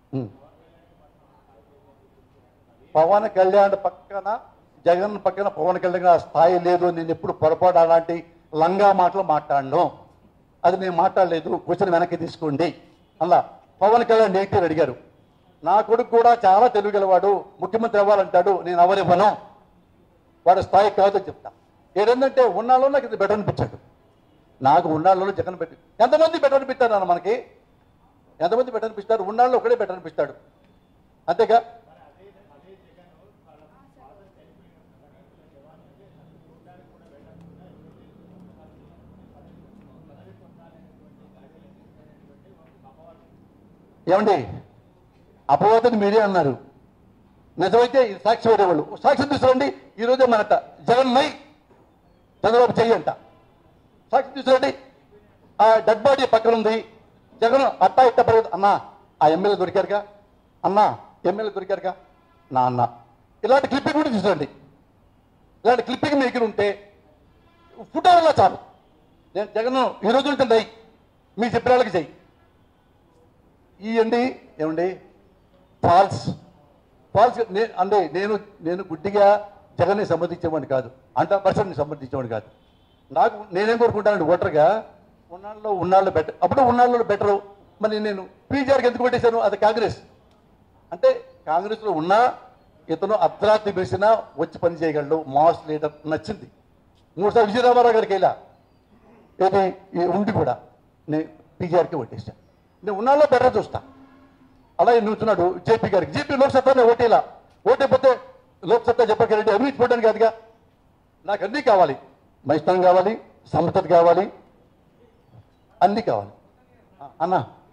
ఉమ్. పవన్ కళ్యాణ్ పక్కన జగన్ పక్కన పవన్ కళ్యాణ్ ఆ స్థాయి లేదు నేను ఎప్పుడు పొరపాటు అలాంటి లంగా మాటలు మాట్లాడను అది నేను మాట్లాడలేదు క్వశ్చన్ వెనక్కి తీసుకోండి అలా పవన్ కళ్యాణ్ నేటి అడిగారు నా కొడుకు కూడా చాలా తెలివిగలవాడు ముఖ్యమంత్రి అవ్వాలంటాడు నేను అవరివ్వను వాడు స్థాయి కాదని చెప్తా ఏదంటే ఉన్నాళ్ళలో నాకు ఇది బెటర్ అనిపించాడు నాకు ఉన్నాళ్ళలో జగన్ పెట్టి ఎంతమంది బెటర్ అనిపిస్తారు అన్న మనకి ఎంతమంది బెటర్ అనిపిస్తారు ఉన్నాళ్ళు ఒకడే బెటర్ అనిపిస్తాడు అంతేగా ఏమండి అపవాదని మీరే అన్నారు నిజమైతే ఇది సాక్షి పడేవాళ్ళు సాక్షి తీసుకురండి ఈ రోజే మనట జగన్ నై చంద్రబాబు చెయ్యి అంట సాక్షి తీసుకురండి ఆ డెడ్ బాడీ పక్కన ఉంది జగన్ అట్టా ఇట్ట పరిగెత్తు అన్నా ఆ ఎమ్మెల్యే దొరికారుగా అన్నా ఎమ్మెల్యే దొరికారుగా నా అన్న ఇలాంటి క్లిప్పింగ్ కూడా తీసుకురండి ఇలాంటి క్లిప్పింగ్ మీ దగ్గర ఉంటే ఫోటో వల్ల చాలు నేను జగన్ ఈ రోజు నుంచి నై మీ చెప్పిన వాళ్ళకి చెయ్యి ఇవ్వండి ఏమండి ఫాల్స్ ఫాల్స్ నే- అంటే నేను నేను గుడ్డిగా జగన్ని సమర్థించేవాడిని కాదు హండ్రెడ్ పర్సెంట్ సమర్థించేవాడిని కాదు నాకు నేనేం కోరుకుంటానండి ఓటర్గా ఉన్నాళ్ళు ఉన్నాళ్ళు బెటర్ అప్పుడు ఉన్నాళ్ళు బెటరు మరి నేను పీజీఆర్కి ఎందుకు పెట్టేశాను అది కాంగ్రెస్ అంటే కాంగ్రెస్లో ఉన్నా ఇతను అర్ధరాత్రి వేసినా వచ్చి పని చేయగలడు మాస్ లీడర్ నచ్చింది మూడుసార్లు విజయరామారావు గారికి వెళ్ళా ఇది ఈ ఉండి కూడా నేను పీజీఆర్కి ఓటేసా నేను ఉన్నాళ్ళో బెటర్ చూస్తా అలాగే నుంచున్నాడు జేపీ గారికి జేపీ లోక్సత్తానే ఓటేలా ఓటైపోతే లోక్సత్తా చెప్పారంటే అవినీతి పోవడానికి కాదుగా నాకు అన్నీ కావాలి మైస్థానం కావాలి సమర్థత కావాలి అన్నీ కావాలి ఆ, అన్న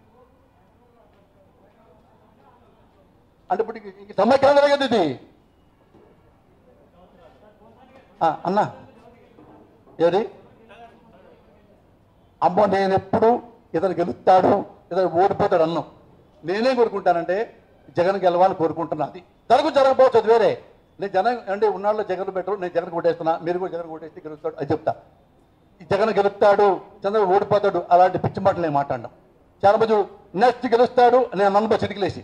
అంటే ఇప్పుడు ఇంక- ఇంక సమైక్యాంధ్ర కదా ఇది ఆ, అన్న ఏది అమ్మో నేను ఎప్పుడు ఇతను గెలుస్తాడు ఇతను ఓడిపోతాడు అన్నాం నేనేం కోరుకుంటానంటే జగన్ గెలవాలని కోరుకుంటున్నా అది జరగదు జరగకపోవచ్చు అది వేరే నేను జనం అంటే ఉన్నాళ్ళు జగన్ బెటరు నేను జగన్ కొట్టేస్తున్నా మీరు కూడా జగన్ కొట్టేస్తే గెలుస్తాడు అది చెప్తా ఈ జగన్ గెలుస్తాడు చంద్రబాబు ఓడిపోతాడు అలాంటి పిచ్చి మాటలు నేను మాట్లాడడం చాలా మంది నెక్స్ట్ గెలుస్తాడు నేను నన్ను చిటికలేసి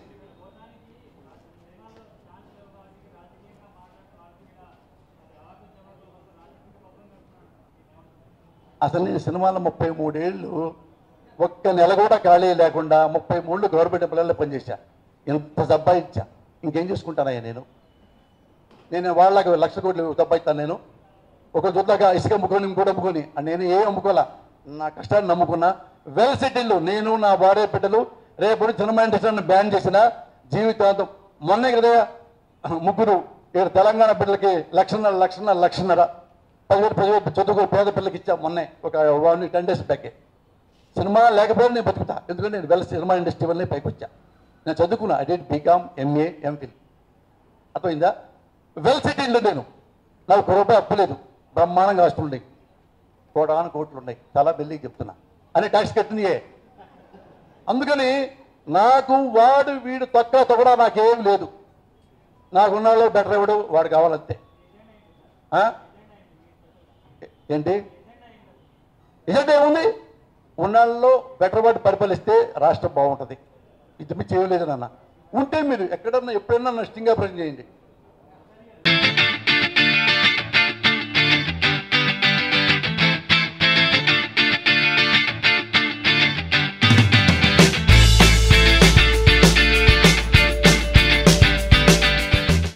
అసలు నేను సినిమాలో ముప్పై మూడేళ్ళు ఒక్క నెల కూడా ఖాళీ లేకుండా ముప్పై మూడు గవర్నమెంట్ ఎంప్లాయీలో పనిచేశా ఇంత సంపాదించా ఇంకేం చేసుకుంటానయ్యా నేను నేను వాళ్ళకి లక్ష కోట్లు సంపాదిస్తాను నేను ఒక చూద్దాక ఇసుక అమ్ముకొని ఇంకోటి అమ్ముకొని ఆ నేను ఏం అమ్ముకోలే నా కష్టాన్ని నమ్ముకున్నా వెల్ సెటిల్ నేను నా భార్య బిడ్డలు రేపు సినిమా ఇండస్ట్రీని బ్యాన్ చేసిన జీవితాంతం మొన్నే కదా ముగ్గురు ఇక్కడ తెలంగాణ బిడ్డలకి లక్షన్నర లక్షన్నర లక్షన్నర పదివేలు పదివేలు చదువుకో పేద పిల్లలకి ఇచ్చా మొన్నే ఒక వన్ టెన్ డేస్ బ్యాకే సినిమా లేకపోయినా నేను బతుకుతా ఎందుకంటే నేను వెల్ సినిమా ఇండస్ట్రీ వల్లనే పైకి వచ్చా నేను చదువుకున్నా I did BCom M A MPhil అర్థమైందా వెల్ సెటిల్డ్ నేను నాకు ఒక రూపాయి అప్పు లేదు బ్రహ్మాండంగా ఆస్తులు ఉన్నాయి కోటాను కోట్లు ఉన్నాయి చాలా బిల్లికి చెప్తున్నా అని ట్యాక్స్ కట్టినయే అందుకని నాకు వాడు వీడు తక్కువ తొగడా నాకేం లేదు నాకున్నాళ్ళు బెటర్ ఎవడు వాడు కావాలంతే ఆ? ఏంటి ఇదంటే ఏముంది ఉన్నాళ్ళలో బెటర్ వాటి పరిపాలిస్తే రాష్ట్రం బాగుంటుంది ఇది మీ చేయలేదు నాన్న ఉంటే మీరు ఎక్కడన్నా ఎప్పుడైనా నష్టంగా ప్రశ్న చేయండి